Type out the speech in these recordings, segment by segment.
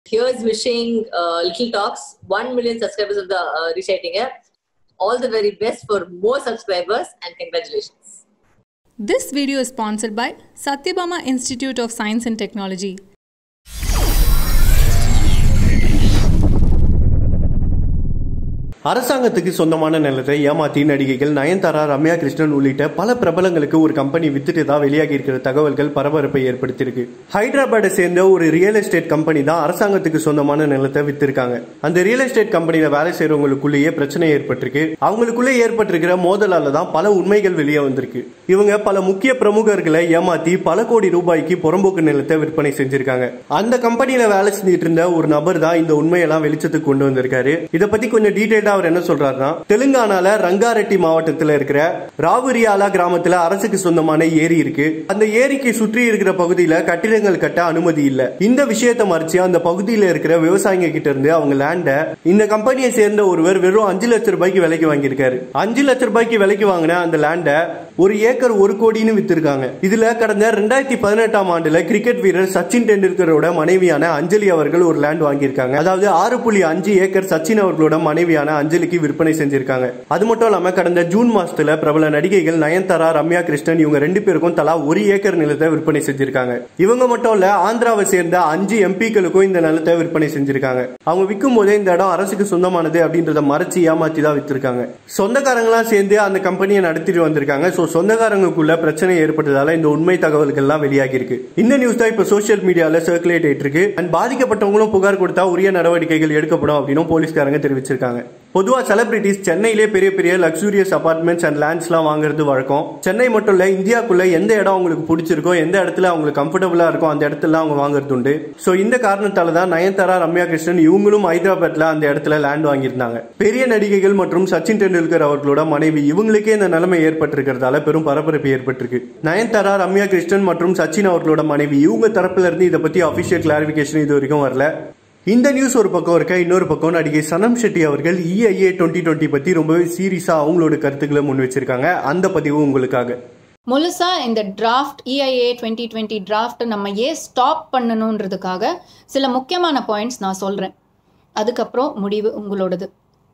Here's wishing uh, Little Talks 1 million subscribers of the uh, Reshaping App. All the very best for more subscribers and congratulations. This video is sponsored by Satyabama Institute of Science and Technology. அரசாங்கத்துக்கு சொந்தமான நிலத்தை ஏமாத்தி நடிகைகள் நயன்தாரா ரம்யா கிருஷ்ணன் உள்ளிட்ட பல பிரபலங்களுக்கு ஒரு company வித்துட்டு தான் வெளியாகி இருக்கிற தகவல்கள் பரபரப்பை ஏற்படுத்தியிருக்கு ஹைதராபாத்தை சேர்ந்த ஒரு ரியல் எஸ்டேட் கம்பெனி தான் அரசாங்கத்துக்கு சொந்தமான நிலத்தை வித்திருக்காங்க அந்த ரியல் எஸ்டேட் கம்பெனியில வேலை செய்யறவங்களுக்குள்ளேயே பிரச்சனை ஏற்பட்டிருக்கு அவங்களுக்குள்ளே ஏற்பட்டிருக்கிற மோதலால தான் பல உண்மைகள் வெளியே வந்திருக்கு இவங்க பல முக்கிய பிரமுகர்களை ஏமாத்தி பல கோடி ரூபாய்க்கு புறம்போக்கு நிலத்தை விற்பனை செஞ்சிருக்காங்க அந்த கம்பெனியில வேலை செஞ்சுட்டு இருந்த ஒரு நபர் தான் இந்த உண்மையெல்லாம் வெளிச்சத்துக்கு கொண்டு வந்திருக்காரு இதை பத்தி கொஞ்சம் டீடைல்டா அவர் என்ன சொல்றாருன்னா தெலுங்கானால ரங்காரெட்டி மாவட்டத்தில் இருக்கிற ராவுரியாலா கிராமத்துல அரசுக்கு சொந்தமான ஏரி இருக்கு அந்த ஏரிக்கு சுற்றி இருக்கிற பகுதியில கட்டிடங்கள் கட்ட அனுமதி இல்ல இந்த விஷயத்தை மறைச்சு அந்த பகுதியில இருக்கிற விவசாயிங்க கிட்ட இருந்து அவங்க லேண்ட இந்த கம்பெனியை சேர்ந்த ஒருவர் வெறும் அஞ்சு லட்சம் ரூபாய்க்கு விலைக்கு வாங்கியிருக்காரு அஞ்சு லட்சம் ரூபாய்க்கு விலைக்கு வாங்கின அந்த லேண்ட ஒரு ஏக்கர் ஒரு கோடின்னு வித்திருக்காங்க இதுல கடந்த ரெண்டாயிரத்தி பதினெட்டாம் ஆண்டுல கிரிக்கெட் வீரர் சச்சின் டெண்டுல்கரோட மனைவியான அஞ்சலி அவர்கள் ஒரு லேண்ட் வாங்கியிருக்காங்க அதாவது ஆறு புள்ளி அஞ்சு ஏக்கர் சச்சின் அவர்களோட மனைவியான அஞ்சலிக்கு விற்பனை செஞ்சிருக்காங்க அது மட்டும் இல்லாம கடந்த ஜூன் மாசத்துல பிரபல நடிகைகள் நயன்தாரா ரம்யா கிருஷ்ணன் இவங்க ரெண்டு பேருக்கும் தலா ஒரு ஏக்கர் நிலத்தை விற்பனை செஞ்சிருக்காங்க இவங்க மட்டும் இல்ல ஆந்திராவை சேர்ந்த அஞ்சு எம்பிக்களுக்கும் இந்த நிலத்தை விற்பனை செஞ்சிருக்காங்க அவங்க விற்கும் போதே இந்த இடம் அரசுக்கு சொந்தமானது அப்படின்றத மறைச்சு ஏமாத்தி தான் வித்திருக்காங்க சொந்தக்காரங்களாம் சேர்ந்து அந்த கம்பெனியை நடத்திட்டு வந்திருக்காங்க ஸோ சொந்தக்காரங்களுக்குள்ள பிரச்சனை ஏற்பட்டதால இந்த உண்மை தகவல்கள்லாம் வெளியாகி இருக்கு இந்த நியூஸ் தான் இப்போ சோஷியல் மீடியால சர்க்குலேட் ஆயிட்டு இருக்கு அண்ட் பாதிக்கப்பட்டவங்களும் புகார் கொடுத்தா உரிய நடவடிக்கைகள் எடுக்கப்படும் அப்படின்னு போலீஸ்காரங்க தெரிவிச்சிருக்காங்க பொதுவா செலிபிரிட்டிஸ் சென்னையிலே பெரிய பெரிய லக்ஸூரியஸ் அபார்ட்மெண்ட்ஸ் அண்ட் லேண்ட்ஸ்லாம் வாங்குறது வழக்கம் சென்னை மட்டும் இல்ல இந்தியாக்குள்ள எந்த இடம் அவங்களுக்கு பிடிச்சிருக்கோ எந்த இடத்துல அவங்களுக்கு கம்ஃபர்டபுளா இருக்கோ அந்த இடத்துல அவங்க வாங்குறது உண்டு ஸோ இந்த காரணத்தால தான் நயன்தாரா ரம்யா கிருஷ்ணன் இவங்களும் ஹைதராபாத்ல அந்த இடத்துல லேண்ட் வாங்கியிருந்தாங்க பெரிய நடிகைகள் மற்றும் சச்சின் டெண்டுல்கர் அவர்களோட மனைவி இவங்களுக்கே இந்த நிலைமை ஏற்பட்டிருக்கிறதால பெரும் பரபரப்பு ஏற்பட்டிருக்கு நயன்தாரா ரம்யா கிருஷ்ணன் மற்றும் சச்சின் அவர்களோட மனைவி இவங்க தரப்புல இருந்து இதை பத்தி அபிஷியல் கிளாரிபிகேஷன் இது வரைக்கும் வரல இந்த நியூஸ் ஒரு பக்கம் இருக்க இன்னொரு பக்கம் நடிகை சனம் ஷெட்டி அவர்கள் இஐஏ டுவெண்ட்டி டுவெண்ட்டி பத்தி ரொம்பவே சீரியஸா அவங்களோட கருத்துக்களை முன் வச்சிருக்காங்க அந்த பதிவு உங்களுக்காக முழுசா இந்த draft EIA twenty twenty draft நம்ம ஏன் ஸ்டாப் பண்ணணுன்றதுக்காக சில முக்கியமான பாயிண்ட்ஸ் நான் சொல்கிறேன் அதுக்கப்புறம் முடிவு உங்களோடது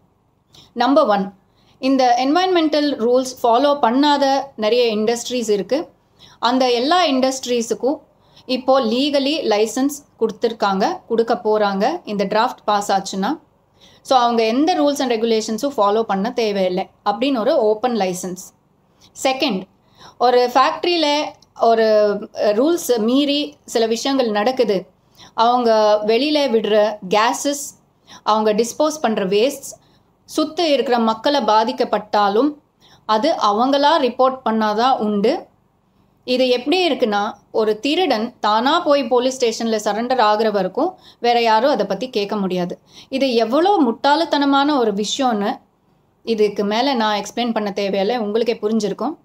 நம்பர் ஒன் இந்த என்வாயன்மெண்டல் ரூல்ஸ் ஃபாலோ பண்ணாத நிறைய இண்டஸ்ட்ரீஸ் இருக்குது அந்த எல்லா இண்டஸ்ட்ரீஸுக்கும் இப்போது லீகலி லைசன்ஸ் கொடுத்துருக்காங்க கொடுக்க போகிறாங்க இந்த டிராஃப்ட் பாஸ் ஆச்சுன்னா ஸோ அவங்க எந்த ரூல்ஸ் அண்ட் ரெகுலேஷன்ஸும் ஃபாலோ பண்ண தேவையில்லை அப்படின்னு ஒரு ஓப்பன் லைசன்ஸ் செகண்ட் ஒரு ஃபேக்ட்ரியில் ஒரு ரூல்ஸ் மீறி சில விஷயங்கள் நடக்குது அவங்க வெளியில் விடுற கேஸஸ் அவங்க டிஸ்போஸ் பண்ணுற வேஸ்ட்ஸ் சுற்றி இருக்கிற மக்களை பாதிக்கப்பட்டாலும் அது அவங்களா ரிப்போர்ட் பண்ணாதான் உண்டு இது எப்படி இருக்குன்னா ஒரு திருடன் தானாக போய் போலீஸ் ஸ்டேஷனில் சரண்டர் ஆகிற வரைக்கும் வேற யாரும் அதை பற்றி கேட்க முடியாது இது எவ்வளோ முட்டாள்தனமான ஒரு விஷயம்னு இதுக்கு மேலே நான் எக்ஸ்பிளைன் பண்ண தேவையில்லை உங்களுக்கே புரிஞ்சிருக்கும்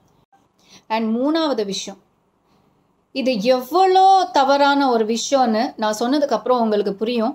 அண்ட் மூணாவது விஷயம் இது எவ்வளோ தவறான ஒரு விஷயம்னு நான் சொன்னதுக்கப்புறம் உங்களுக்கு புரியும்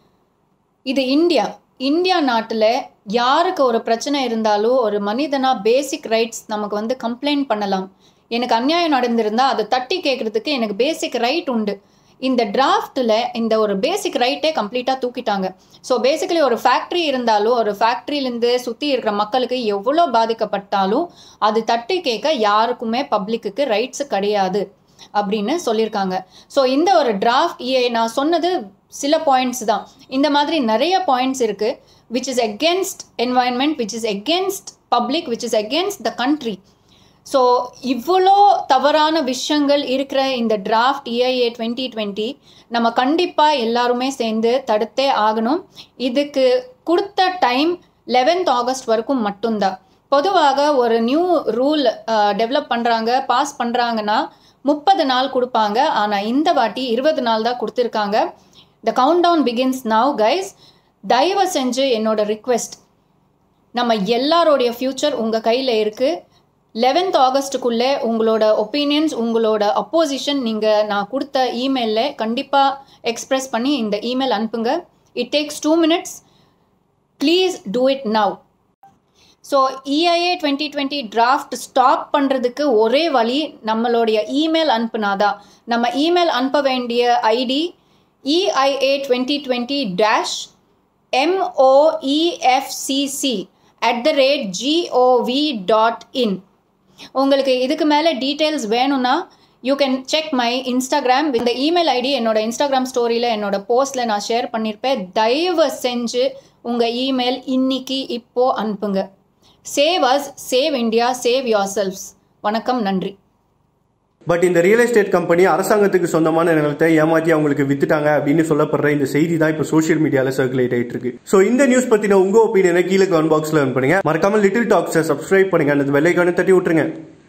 இது இந்தியா இந்தியா நாட்டில் யாருக்கு ஒரு பிரச்சனை இருந்தாலும் ஒரு மனிதனாக பேசிக் ரைட்ஸ் நமக்கு வந்து கம்ப்ளைண்ட் பண்ணலாம் எனக்கு அநியாயம் நடந்திருந்தால் அதை தட்டி கேட்குறதுக்கு எனக்கு பேசிக் ரைட் உண்டு இந்த டிராஃப்டில் இந்த ஒரு பேசிக் ரைட்டே கம்ப்ளீட்டாக தூக்கிட்டாங்க ஸோ பேசிக்கலி ஒரு ஃபேக்ட்ரி இருந்தாலும் ஒரு ஃபேக்ட்ரியிலேருந்து சுற்றி இருக்கிற மக்களுக்கு எவ்வளோ பாதிக்கப்பட்டாலும் அது தட்டி கேட்க யாருக்குமே பப்ளிக்குக்கு ரைட்ஸ் கிடையாது அப்படின்னு சொல்லியிருக்காங்க ஸோ இந்த ஒரு டிராஃப்ட் நான் சொன்னது சில பாயிண்ட்ஸ் தான் இந்த மாதிரி நிறைய பாயிண்ட்ஸ் இருக்குது which is against environment which is against public which is against the country so இவ்வளோ தவறான விஷயங்கள் இருக்கிற இந்த டிராஃப்ட் இஐஏ டுவெண்ட்டி டுவெண்ட்டி நம்ம கண்டிப்பாக எல்லாருமே சேர்ந்து தடுத்தே ஆகணும் இதுக்கு கொடுத்த டைம் லெவன்த் ஆகஸ்ட் வரைக்கும் மட்டும்தான் பொதுவாக ஒரு நியூ ரூல் டெவலப் பண்ணுறாங்க பாஸ் பண்ணுறாங்கன்னா முப்பது நாள் கொடுப்பாங்க ஆனால் இந்த வாட்டி இருபது நாள் தான் கொடுத்துருக்காங்க the countdown begins now guys தயவு செஞ்சு என்னோட ரிக்வெஸ்ட் நம்ம எல்லாரோடைய ஃப்யூச்சர் உங்கள் கையில் இருக்குது லெவன்த் ஆகஸ்ட்டுக்குள்ளே உங்களோட ஒப்பீனியன்ஸ் உங்களோட அப்போசிஷன் நீங்கள் நான் கொடுத்த இமெயிலில் கண்டிப்பாக எக்ஸ்ப்ரெஸ் பண்ணி இந்த இமெயில் அனுப்புங்க it takes two minutes please do it now so EIA twenty twenty draft stop பண்ணுறதுக்கு ஒரே வழி நம்மளுடைய இமெயில் அனுப்புனாதான் நம்ம இமெயில் அனுப்ப வேண்டிய ID EIA 2020 dash MOEFCC at the rate gov.in உங்களுக்கு இதுக்கு மேலே டீட்டெயில்ஸ் வேணும்னா you can check my Instagram இந்த இமெயில் ஐடி என்னோட இன்ஸ்டாகிராம் ஸ்டோரியில் என்னோட போஸ்ட்டில் நான் ஷேர் பண்ணியிருப்பேன் தயவு செஞ்சு உங்கள் இமெயில் இன்னைக்கு இப்போ அனுப்புங்க save us save India save yourselves வணக்கம் நன்றி பட் இந்த ரியல் எஸ்டேட் கம்பெனி அரசாங்கத்துக்கு சொந்தமான நிலத்தை ஏமாத்தி அவங்களுக்கு வித்துட்டாங்க அப்படின்னு சொல்லப்படுற இந்த செய்தி தான் இப்போ சோஷியல் மீடியால சர்க்குலேட் ஆயிட்டு இருக்கு ஸோ இந்த நியூஸ் பத்தின உங்க ஒப்பீனியனை கீழே கமெண்ட் பாக்ஸ்ல பண்ணுங்க மறக்காம லிட்டில் டாக்ஸை சப்ஸ்கிரைப் பண்ணுங்க அந்த வெள்ளைக்கான தட்டி விட்டுருங்க